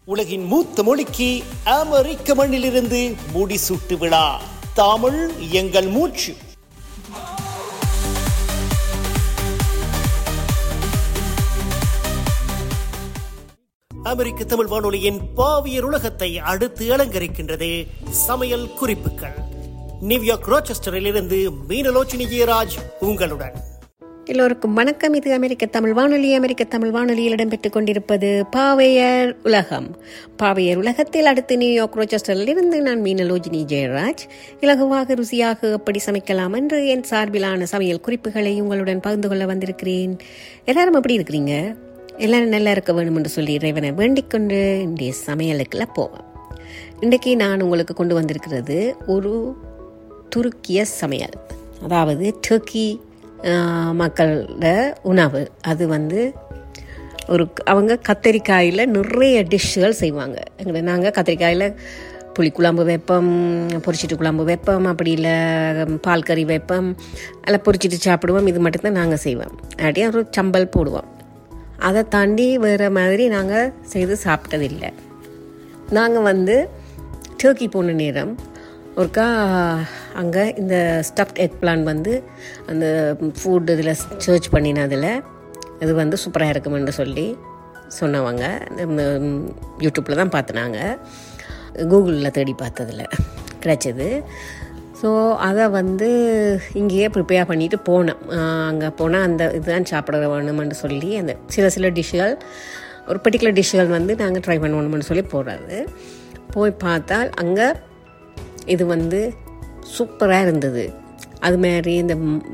உலகின் மூத்த மொழிக்கு அமெரிக்க மண்ணிலிருந்து முடிசூட்டு விழா தமிழ் எங்கள் மூச்சு அமெரிக்க தமிழ் வானொலியின் பாவியர் உலகத்தை அடுத்து அலங்கரிக்கின்றது சமையல் குறிப்புகள் நியூயார்க் ரோச்செஸ்டரில் இருந்து மீனலோச்சினி ஜெயராஜ் உங்களுடன் எல்லோருக்கும் வணக்கம் இது அமெரிக்க தமிழ் வானொலி அமெரிக்க தமிழ் வானொலியில் இடம்பெற்றுக் கொண்டிருப்பது பாவையர் உலகம் பாவையர் உலகத்தில் அடுத்து நியூயார்க் ரோச்செஸ்டரில் இருந்து நான் மீனலோஜினி ஜெயராஜ் இலகுவாக ருசியாக எப்படி சமைக்கலாம் என்று என் சார்பிலான சமையல் குறிப்புகளை உங்களுடன் பகிர்ந்து கொள்ள வந்திருக்கிறேன் எல்லாரும் எப்படி இருக்கிறீங்க எல்லாரும் நல்லா இருக்க வேணும் என்று சொல்லி இறைவனை வேண்டிக் கொண்டு இன்றைய சமையலுக்குள்ள போவேன் இன்றைக்கு நான் உங்களுக்கு கொண்டு வந்திருக்கிறது ஒரு துருக்கிய சமையல் அதாவது டர்க்கி மக்களோட உணவு அது வந்து ஒரு அவங்க கத்தரிக்காயில் நிறைய டிஷ்ஷுகள் செய்வாங்க எங்களை நாங்கள் கத்திரிக்காயில் புளிக்குழம்பு வைப்போம் பொரிச்சிட்டு குழம்பு வைப்போம் அப்படி இல்லை பால் கறி வைப்போம் இல்லை பொரிச்சிட்டு சாப்பிடுவோம் இது மட்டும்தான் நாங்கள் செய்வோம் அப்படியே ஒரு சம்பல் போடுவோம் அதை தாண்டி வேறு மாதிரி நாங்கள் செய்து சாப்பிட்டதில்லை நாங்கள் வந்து டர்க்கி போன நேரம் ஒருக்கா அங்கே இந்த ஸ்டஃப்ட் எக் பிளான் வந்து அந்த ஃபுட் இதில் சர்ச் பண்ணினதில் இது வந்து சூப்பராக இருக்குமென்று சொல்லி சொன்னவங்க யூடியூப்பில் தான் பார்த்தினாங்க கூகுளில் தேடி பார்த்ததில் கிடைச்சது ஸோ அதை வந்து இங்கேயே ப்ரிப்பேர் பண்ணிட்டு போனேன் அங்கே போனால் அந்த இதுதான் சாப்பிட வேணுமென்று சொல்லி அந்த சில சில டிஷ்ஷுகள் ஒரு பர்டிகுலர் டிஷ்ஷுகள் வந்து நாங்கள் ட்ரை பண்ணணும்னு சொல்லி போடுறது போய் பார்த்தால் அங்கே இது வந்து சூப்பராக இருந்தது அது மாதிரி இந்த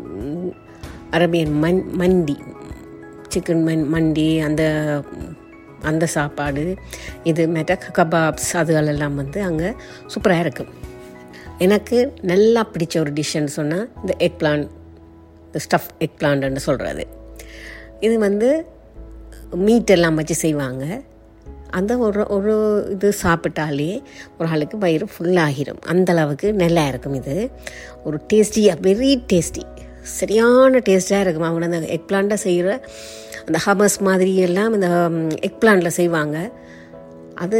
அரபியன் மண் மண்டி சிக்கன் மண் மண்டி அந்த அந்த சாப்பாடு இது மேட்ட கபாப்ஸ் அதுகளெல்லாம் வந்து அங்கே சூப்பராக இருக்கும் எனக்கு நல்லா பிடிச்ச ஒரு டிஷ்ஷுன்னு சொன்னால் இந்த எக் பிளான் இந்த ஸ்டஃப் எக் பிளான்ட்னு சொல்கிறது இது வந்து மீட் எல்லாம் வச்சு செய்வாங்க அந்த ஒரு ஒரு இது சாப்பிட்டாலே ஒரு ஆளுக்கு வயிறு ஃபுல்லாகிடும் அந்த அளவுக்கு நல்லா இருக்கும் இது ஒரு டேஸ்டியாக வெரி டேஸ்டி சரியான டேஸ்ட்டாக இருக்கும் அவங்க அந்த எக் பிளான்ட்டை செய்கிற அந்த ஹபஸ் மாதிரி எல்லாம் இந்த எக் பிளான்ட்டில் செய்வாங்க அது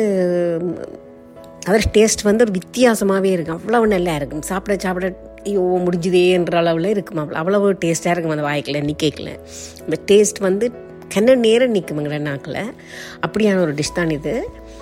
அதோட டேஸ்ட் வந்து ஒரு வித்தியாசமாகவே இருக்கும் அவ்வளவு நல்லா இருக்கும் சாப்பிட சாப்பிட ஐயோ முடிஞ்சுதேன்ற அளவில் இருக்கும் அவ்வளோ அவ்வளவு டேஸ்ட்டாக இருக்கும் அந்த வாய்க்கில் நிற்கல இந்த டேஸ்ட் வந்து கண்ண நேரம் நிற்குமுங்கிற நாக்கில் அப்படியான ஒரு டிஷ் தான் இது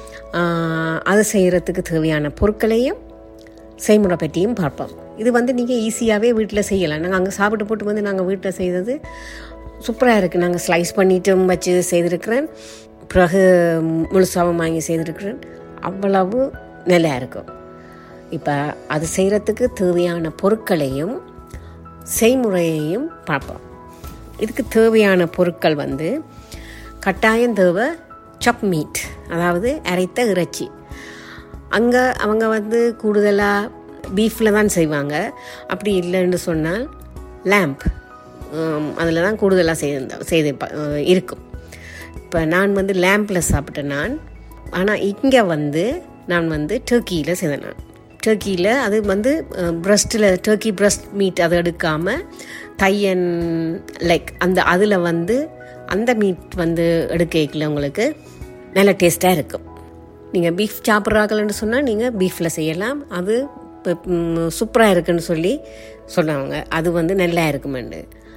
அதை செய்கிறதுக்கு தேவையான பொருட்களையும் செய்முறை பற்றியும் பார்ப்போம் இது வந்து நீங்கள் ஈஸியாகவே வீட்டில் செய்யலாம் நாங்கள் அங்கே சாப்பிட்டு போட்டு வந்து நாங்கள் வீட்டில் செய்தது சூப்பராக இருக்குது நாங்கள் ஸ்லைஸ் பண்ணிட்டும் வச்சு செய்திருக்கிறேன் பிறகு முழுசாவும் வாங்கி செய்திருக்கிறேன் அவ்வளவு நல்லா இருக்கும் இப்போ அது செய்கிறதுக்கு தேவையான பொருட்களையும் செய்முறையையும் பார்ப்போம் இதுக்கு தேவையான பொருட்கள் வந்து கட்டாயம் தேவை சப் மீட் அதாவது அரைத்த இறைச்சி அங்கே அவங்க வந்து கூடுதலாக பீஃபில் தான் செய்வாங்க அப்படி இல்லைன்னு சொன்னால் லேம்ப் அதில் தான் கூடுதலாக செய்து செய்து இருக்கும் இப்போ நான் வந்து லேம்பில் சாப்பிட்டேன் நான் ஆனால் இங்கே வந்து நான் வந்து டர்க்கியில் செய்தேன் நான் டர்க்கியில் அது வந்து ப்ரெஸ்ட்டில் டர்க்கி ப்ரெஸ்ட் மீட் அதை எடுக்காமல் தையன் லைக் அந்த அதில் வந்து அந்த மீட் வந்து எடுக்கல உங்களுக்கு நல்ல டேஸ்ட்டாக இருக்கும் நீங்கள் பீஃப் சாப்பிட்றாங்கன்னு சொன்னால் நீங்கள் பீஃபில் செய்யலாம் அது சூப்பராக இருக்குன்னு சொல்லி சொன்னாங்க அது வந்து நல்லா இருக்குமெண்டு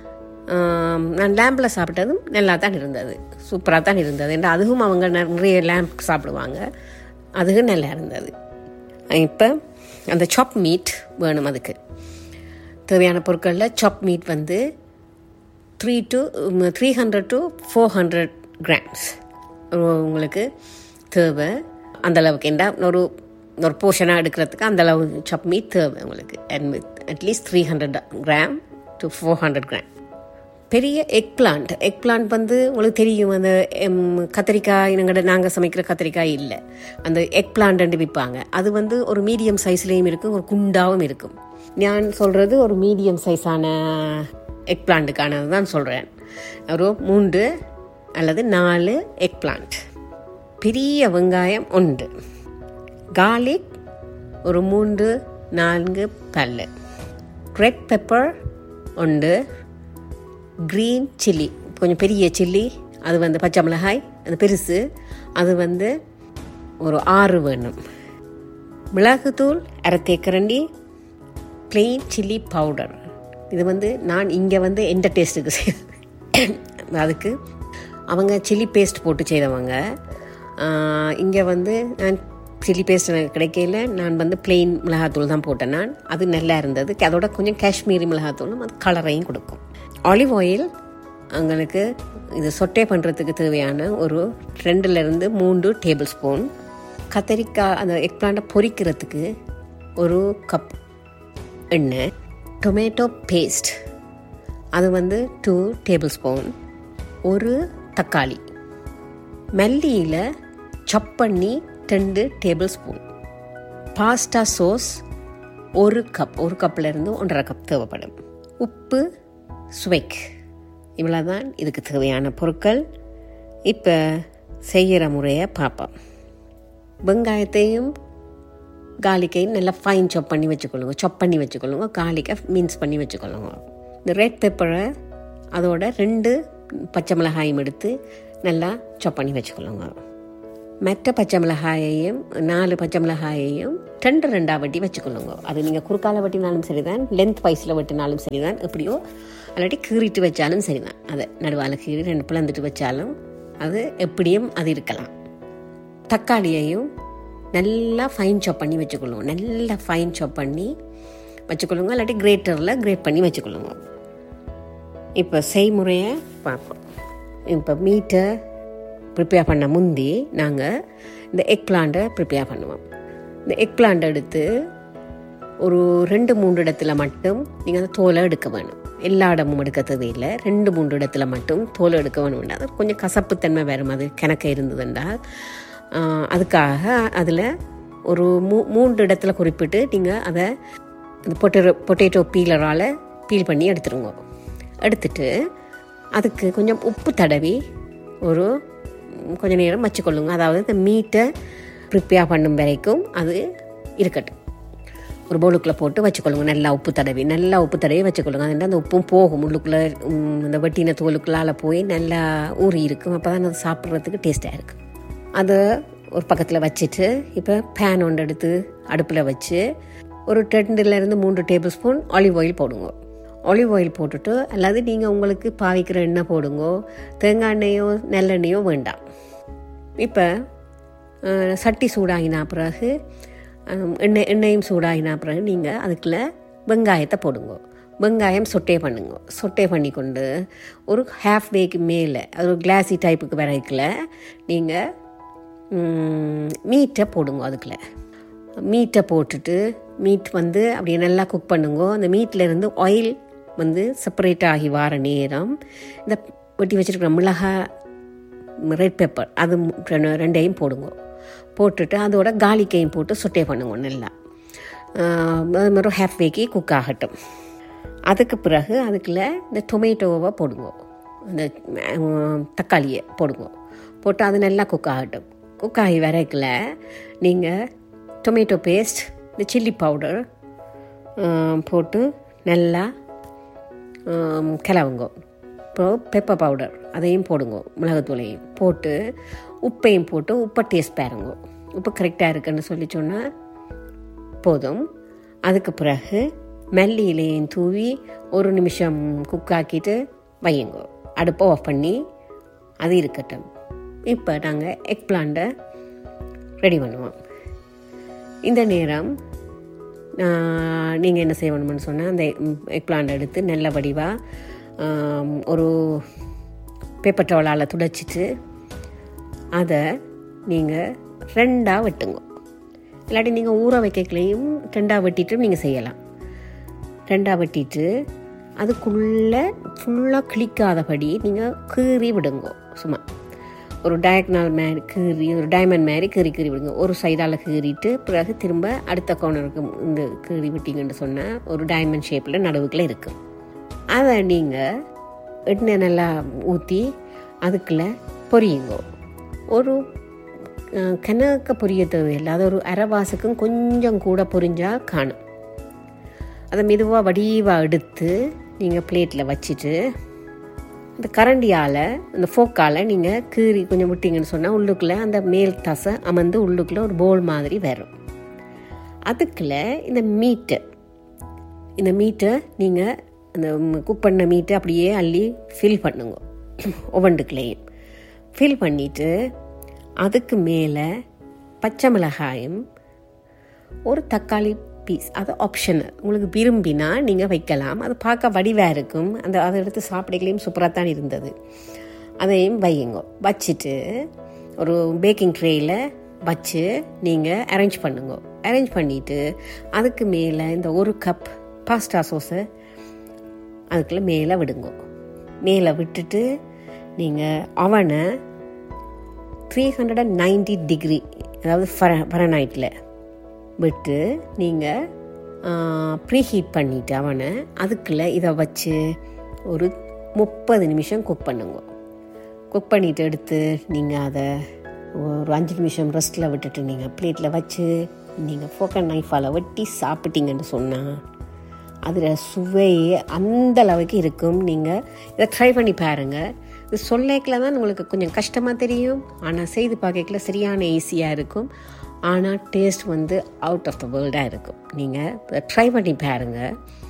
நான் லேம்பில் சாப்பிட்டதும் நல்லா தான் இருந்தது சூப்பராக தான் இருந்தது ஏன்னா அதுவும் அவங்க நிறைய லேம்ப் சாப்பிடுவாங்க அதுவும் நல்லா இருந்தது இப்போ அந்த சாப் மீட் வேணும் அதுக்கு தேவையான பொருட்களில் சாப் மீட் வந்து three to three hundred to four hundred grams உங்களுக்கு தேவை அந்த அளவுக்கு என்ன ஒரு ஒரு போர்ஷனாக எடுக்கிறதுக்கு அந்த அளவு சாப் மீட் தேவை உங்களுக்கு and with at least three hundred gram to four hundred gram பெரிய எக் பிளான்ட் எக் பிளான்ட் வந்து உங்களுக்கு தெரியும் அந்த கத்திரிக்காய் எங்கள்ட நாங்கள் சமைக்கிற கத்திரிக்காய் இல்லை அந்த எக் பிளான்ட் விற்பாங்க அது வந்து ஒரு மீடியம் சைஸ்லேயும் இருக்கும் ஒரு குண்டாகவும் இருக்கும் நான் சொல்கிறது ஒரு மீடியம் சைஸான எக் பிளான்ட்டுக்கானது தான் சொல்கிறேன் ஒரு மூன்று அல்லது நாலு எக் பிளான்ட் பெரிய வெங்காயம் ஒன்று கார்லிக் ஒரு மூன்று நான்கு பல்லு ரெட் பெப்பர் ஒன்று க்ரீன் சில்லி கொஞ்சம் பெரிய சில்லி அது வந்து பச்சை மிளகாய் அது பெருசு அது வந்து ஒரு ஆறு வேணும் மிளகுத்தூள் அரை தேக்கரண்டி plain சில்லி பவுடர் இது வந்து நான் இங்கே வந்து எந்த டேஸ்ட்டுக்கு செய்ய அதுக்கு அவங்க சில்லி பேஸ்ட் போட்டு செய்தவங்க இங்கே வந்து நான் சில்லி பேஸ்ட் எனக்கு கிடைக்கல நான் வந்து plain மிளகாத்தூள் தான் போட்டேன் நான் அது நல்லா இருந்தது அதோட கொஞ்சம் காஷ்மீரி மிளகாத்தூளும் அது கலரையும் கொடுக்கும் ஆலிவ் ஆயில் உங்களுக்கு இது சொட்டே பண்ணுறதுக்கு தேவையான ஒரு ரெண்டுலேருந்து மூன்று டேபிள் ஸ்பூன் கத்தரிக்காய் அந்த எக் பிளான்ட்டை பொரிக்கிறதுக்கு ஒரு கப் எண்ணெய் டொமேட்டோ பேஸ்ட் அது வந்து டூ டேபிள் ஸ்பூன் ஒரு தக்காளி மல்லியில் சப் பண்ணி ரெண்டு டேபிள் ஸ்பூன் பாஸ்டா சோஸ் ஒரு கப் ஒரு கப்பில் இருந்து ஒன்றரை கப் தேவைப்படும் உப்பு சுவைக்கு இவ்வளோதான் இதுக்கு தேவையான பொருட்கள் இப்போ செய்கிற முறையை பார்ப்போம் வெங்காயத்தையும் கார்லிக்கையும் நல்லா ஃபைன் சாப் பண்ணி வச்சுக்கொள்ளுங்க சாப் பண்ணி வச்சுக்கொள்ளுங்க கார்லிக்கை மின்ஸ் பண்ணி வச்சுக்கொள்ளுங்க இந்த ரெட் பெப்பரை அதோட ரெண்டு பச்சை மிளகாயும் எடுத்து நல்லா சாப் பண்ணி வச்சுக்கொள்ளுங்க மற்ற பச்சை மிளகாயையும் நாலு பச்சை மிளகாயையும் ரெண்டு ரெண்டாக வெட்டி வச்சுக்கொள்ளுங்க அது நீங்கள் குறுக்கால வெட்டினாலும் சரிதான் லென்த் வைஸில் வெட்டினாலும் சரிதான் எப்படியோ இல்லாட்டி கீறிட்டு வச்சாலும் சரிதான் அதை நடுவால் கீறி ரெண்டு பிளந்துட்டு வச்சாலும் அது எப்படியும் அது இருக்கலாம் தக்காளியையும் நல்லா ஃபைன் சாப் பண்ணி வச்சுக்கொள்ளுங்க நல்லா ஃபைன் சாப் பண்ணி வச்சுக்கொள்ளுங்க இல்லாட்டி கிரேட்டரில் கிரேட் பண்ணி வச்சுக்கொள்ளுங்க இப்போ செய்முறையை பார்ப்போம் இப்போ மீட்டை ப்ரிப்பேர் பண்ண முந்தி நாங்கள் இந்த எக் பிளான்ட்டை ப்ரிப்பேர் பண்ணுவோம் இந்த எக் பிளான்ட் எடுத்து ஒரு ரெண்டு மூன்று இடத்துல மட்டும் நீங்கள் அந்த தோலை எடுக்க வேணும் எல்லா இடமும் எடுக்க தேவையில்லை ரெண்டு மூன்று இடத்துல மட்டும் தோலை எடுக்க வேணும் அது கொஞ்சம் கசப்புத்தன்மை வரும் அது கிணக்க இருந்ததுண்டா அதுக்காக அதில் ஒரு மூ மூன்று இடத்துல குறிப்பிட்டு நீங்கள் அதை அந்த பொட்டேட்டோ பொட்டேட்டோ பீலரால் பீல் பண்ணி எடுத்துருங்க எடுத்துட்டு அதுக்கு கொஞ்சம் உப்பு தடவி ஒரு கொஞ்ச நேரம் வச்சுக்கொள்ளுங்க அதாவது இந்த மீட்டை ப்ரிப்பேர் பண்ணும் வரைக்கும் அது இருக்கட்டும் ஒரு பவுலுக்குள்ளே போட்டு வச்சுக்கொள்ளுங்க நல்லா உப்பு தடவி நல்லா உப்பு தடவி வச்சுக்கொள்ளுங்க அதுண்டு அந்த உப்பும் போகும் உள்ளுக்குள்ளே இந்த வெட்டின தோலுக்குள்ளால் போய் நல்லா ஊறி இருக்கும் அப்போ தான் அது சாப்பிட்றதுக்கு டேஸ்ட்டாக இருக்கும் அதை ஒரு பக்கத்தில் வச்சுட்டு இப்போ பேன் ஒன்று எடுத்து அடுப்பில் வச்சு ஒரு ரெண்டுலேருந்து மூன்று டேபிள் ஸ்பூன் ஆலிவ் ஆயில் போடுங்க ஆலிவ் ஆயில் போட்டுட்டு அல்லது நீங்கள் உங்களுக்கு பாவிக்கிற எண்ணெய் போடுங்க தேங்காய் எண்ணெயோ நல்லெண்ணெயோ வேண்டாம் இப்போ சட்டி சூடாகினா பிறகு எண்ணெய் எண்ணெயும் சூடாகினா பிறகு நீங்கள் அதுக்குள்ள வெங்காயத்தை போடுங்க வெங்காயம் சொட்டே பண்ணுங்க சொட்டே பண்ணி கொண்டு ஒரு ஹாஃப் வேக்கு மேலே அது ஒரு கிளாஸி டைப்புக்கு வரைக்கல நீங்கள் மீட்டை போடுங்க அதுக்குள்ள மீட்டை போட்டுட்டு மீட் வந்து அப்படியே நல்லா குக் பண்ணுங்க அந்த மீட்டில் ஆயில் வந்து செப்பரேட் ஆகி வர நேரம் இந்த வெட்டி வச்சுருக்கிற மிளகாய் ரெட் பெப்பர் அது ரெண்டையும் போடுங்க போட்டுட்டு அதோட காலிக்கையும் போட்டு சொட்டே பண்ணுங்க நல்லா அது மாதிரி ஹாஃப் வேக்கி குக் ஆகட்டும் அதுக்கு பிறகு அதுக்குள்ள இந்த டொமேட்டோவை போடுங்க அந்த தக்காளியை போடுங்க போட்டு அது நல்லா குக் ஆகட்டும் குக் ஆகி வரைக்கல நீங்கள் டொமேட்டோ பேஸ்ட் இந்த சில்லி பவுடர் போட்டு நல்லா கிளவுங்க அப்புறம் பெப்பர் பவுடர் அதையும் போடுங்க மிளகுத்தூளையும் போட்டு உப்பையும் போட்டு உப்பை டேஸ்ட் பாருங்க உப்பு கரெக்டாக இருக்குன்னு சொல்லி சொன்னால் போதும் அதுக்கு பிறகு மல்லி இலையும் தூவி ஒரு நிமிஷம் குக் ஆக்கிட்டு வையுங்க அடுப்பை ஆஃப் பண்ணி அது இருக்கட்டும் இப்போ நாங்கள் எக் பிளான்ட்டை ரெடி பண்ணுவோம் இந்த நேரம் நீங்கள் என்ன செய்யணும்னு சொன்னால் அந்த எக் பிளான்ட் எடுத்து நல்ல வடிவாக ஒரு பேப்பர் டவலால் துடைச்சிட்டு அதை நீங்கள் ரெண்டாக வெட்டுங்க இல்லாட்டி நீங்கள் ஊற வைக்கலையும் ரெண்டாக வெட்டிட்டு நீங்கள் செய்யலாம் ரெண்டாக வெட்டிட்டு அதுக்குள்ளே ஃபுல்லாக கிளிக்காதபடி நீங்கள் கீறி விடுங்க சும்மா ஒரு டயக்னால் மாதிரி கீறி ஒரு டைமண்ட் மாதிரி கீறி கீறி விடுங்க ஒரு சைடால் கீறிட்டு பிறகு திரும்ப அடுத்த கோணருக்கு இந்த கீறி விட்டீங்கன்னு சொன்னால் ஒரு டைமண்ட் ஷேப்பில் நடுவுக்குள்ள இருக்கும் அதை நீங்கள் எண்ணெய் நல்லா ஊற்றி அதுக்குள்ளே பொரியுங்க ஒரு கணக்க பொரிய தேவையில்லை அது ஒரு அரைவாசுக்கும் கொஞ்சம் கூட பொரிஞ்சால் காணும் அதை மெதுவாக வடிவாக எடுத்து நீங்கள் பிளேட்டில் வச்சுட்டு இந்த கரண்டியால் இந்த ஃபோக்கால் நீங்கள் கீறி கொஞ்சம் விட்டீங்கன்னு சொன்னால் உள்ளுக்குள்ளே அந்த மேல் தசை அமர்ந்து உள்ளுக்குள்ளே ஒரு போல் மாதிரி வரும் அதுக்குள்ள இந்த மீட்டை இந்த மீட்டை நீங்கள் அந்த குக் பண்ண மீட்டை அப்படியே அள்ளி ஃபில் பண்ணுங்க ஒவ்வொன்றுக்குள்ளேயும் ஃபில் பண்ணிவிட்டு அதுக்கு மேலே பச்சை மிளகாயும் ஒரு தக்காளி பீஸ் அது ஆப்ஷனல் உங்களுக்கு விரும்பினா நீங்கள் வைக்கலாம் அது பார்க்க வடிவாக இருக்கும் அந்த அதை எடுத்து சாப்பிடக்கலையும் சூப்பராக தான் இருந்தது அதையும் வையுங்க வச்சுட்டு ஒரு பேக்கிங் ட்ரேயில் வச்சு நீங்கள் அரேஞ்ச் பண்ணுங்க அரேஞ்ச் பண்ணிவிட்டு அதுக்கு மேலே இந்த ஒரு கப் பாஸ்டா சோஸை அதுக்குள்ளே மேலே விடுங்க மேலே விட்டுட்டு நீங்கள் அவனை three hundred and ninety degree அதாவது ஃபர ஃபரநைட்டில் விட்டு நீங்கள் ப்ரீ ஹீட் பண்ணிவிட்டு அவனை அதுக்குள்ளே இதை வச்சு ஒரு முப்பது நிமிஷம் குக் பண்ணுங்க குக் பண்ணிவிட்டு எடுத்து நீங்கள் அதை ஒரு அஞ்சு நிமிஷம் ரெஸ்ட்டில் விட்டுட்டு நீங்கள் பிளேட்டில் வச்சு நீங்கள் ஃபோக்கன் நைஃபால் வெட்டி சாப்பிட்டீங்கன்னு சொன்னால் அதில் சுவையே அந்த அளவுக்கு இருக்கும் நீங்கள் இதை ட்ரை பண்ணி பாருங்கள் இது சொல்லேக்கில் தான் உங்களுக்கு கொஞ்சம் கஷ்டமாக தெரியும் ஆனால் செய்து பார்க்கல சரியான ஈஸியாக இருக்கும் ஆனால் டேஸ்ட் வந்து அவுட் ஆஃப் த வேர்ல்டாக இருக்கும் நீங்கள் ட்ரை பண்ணி பாருங்கள்